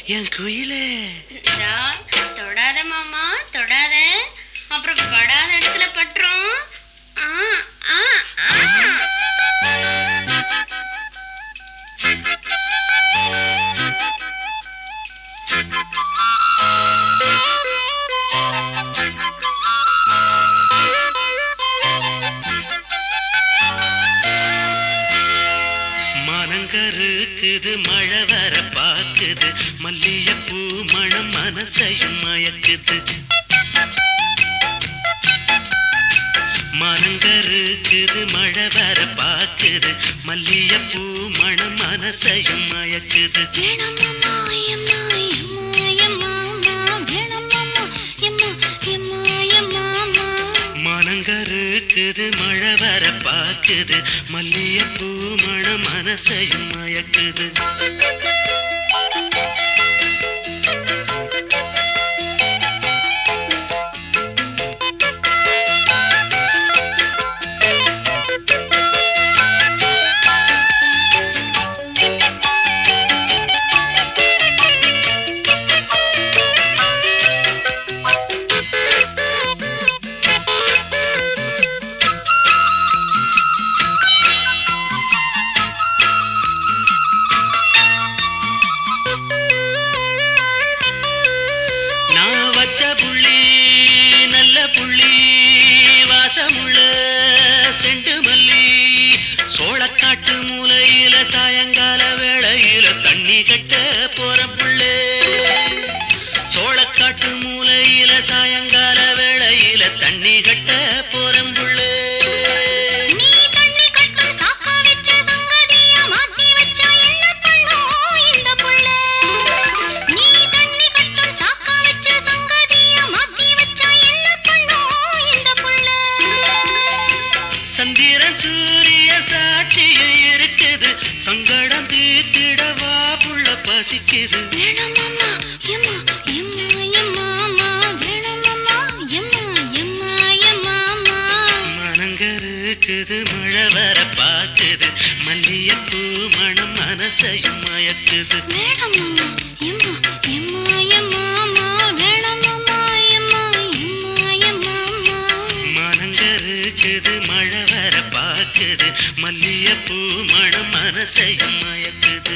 என் குயிலே இதோ, தொடாத மாமா தொடாத அப்புறம் படாத இடத்துல பட்டுரும் ஆ, ஆ, ஆ. மனங்கருக்குது மழை வர பாக்குது மல்லிகைப்பூ மணம் மனசையும் மயக்குது மனங்கருக்குது மழை வர பாக்குது மல்லிகைப்பூ மணம் மனசையும் மயக்குது வேணாம் மாமா, எம்மா, எம்மா, எம்மா, அம்மா. வேணாம் மாமா, எம்மா, எம்மா, எம்மா, அம்மா. மனங்கருக்குது மழை வர பாக்குது மல்லிகைப்பூ மணம் மனசையும் மயக்குது நான் வச்ச புள்ளி நல்ல புள்ளி வாசமுள்ள செண்டு மல்லி சோளக்காட்டு மூலையில சாயங்கால வேளையில தண்ணி கட்ட போற புள்ளே சோளக்காட்டு மூலையில சாயங்கால வேளையில தண்ணி கட்ட போற புள்ளே நீ தண்ணி கட்டும் சாக்கா வச்ச சங்கதிய மாத்தி வச்சா என்ன பண்ணும் இந்த புள்ள? நீ தண்ணி கட்டும் சாக்கா வச்ச சங்கதிய மாத்தி வச்சா என்ன பண்ணும் இந்த புள்ள? சந்திரன் சூரிய சாட்சியம் இருக்குது சங்கடம் தீர்த்திடவா புள்ள பசிக்குது வேணாம் மாமா, எம்மா, எம்மா, எம்மா, அம்மா. வேணாம் மாமா, எம்மா, எம்மா, எம்மா, அம்மா. மனங்கருக்குது மழை வர பாக்குது மல்லிகைப்பூ மனம் மனசையும் மயக்குது வேணாம் மாமா, எம்மா, எம்மா, எம்மா, அம்மா. வேணாம் மாமா, எம்மா, எம்மா, எம்மா, அம்மா. மனங்கருக்குது மழை வர பாக்குது மல்லிகைப்பூ மனம் மனசையும் மயக்குது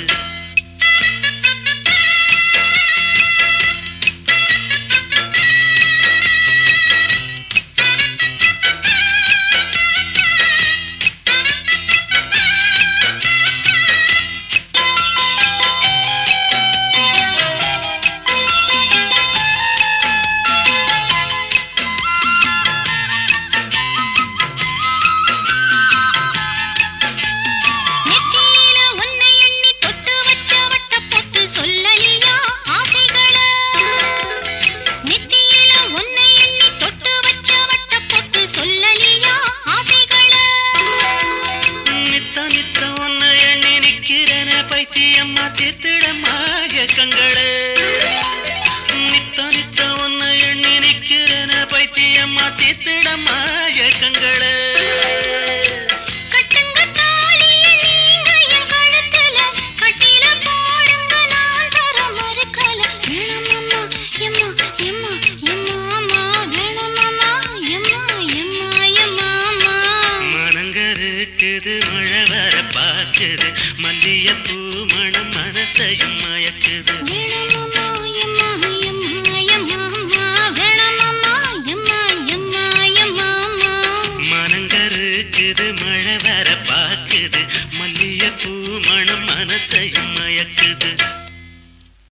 நெத்தியில உன்னை எண்ணி தொட்டு வச்ச வட்டப் பொட்டு சொல்லலியா ஆசைகள? நெத்தியில உன்னை எண்ணி தொட்டு வச்ச வட்டப் பொட்டு சொல்லலியா ஆசைகள? நித்த நித்த ஒன்னு எண்ணி நிக்கிறன பைத்தியம்மா தீர்த்திடம்மா கங்களே நித்த நித்த ஒன்னு எண்ணி நிக்கிறன பைத்தியம்மா தீர்த்திடம்மா கங்களே கட்டுங்க தாலிய நீங்க என் கழுத்துல, கட்டில போடுங்க நான் தர மறுக்கல. வேணாம் மாமா, எம்மா, எம்மா, எம்மா, அம்மா. வேணாம் மாமா, எம்மா, எம்மா, எம்மா, அம்மா. மனங்கருக்குது மழை வர பாக்குது மல்லிகைப்பூ மனம் மனசையும் மயக்குது வேணாம் மாமா, எம்மா, எம்மா, எம்மா, அம்மா. வேணாம் மாமா, எம்மா, எம்மா, எம்மா, அம்மா. மனங்கருக்குது மழை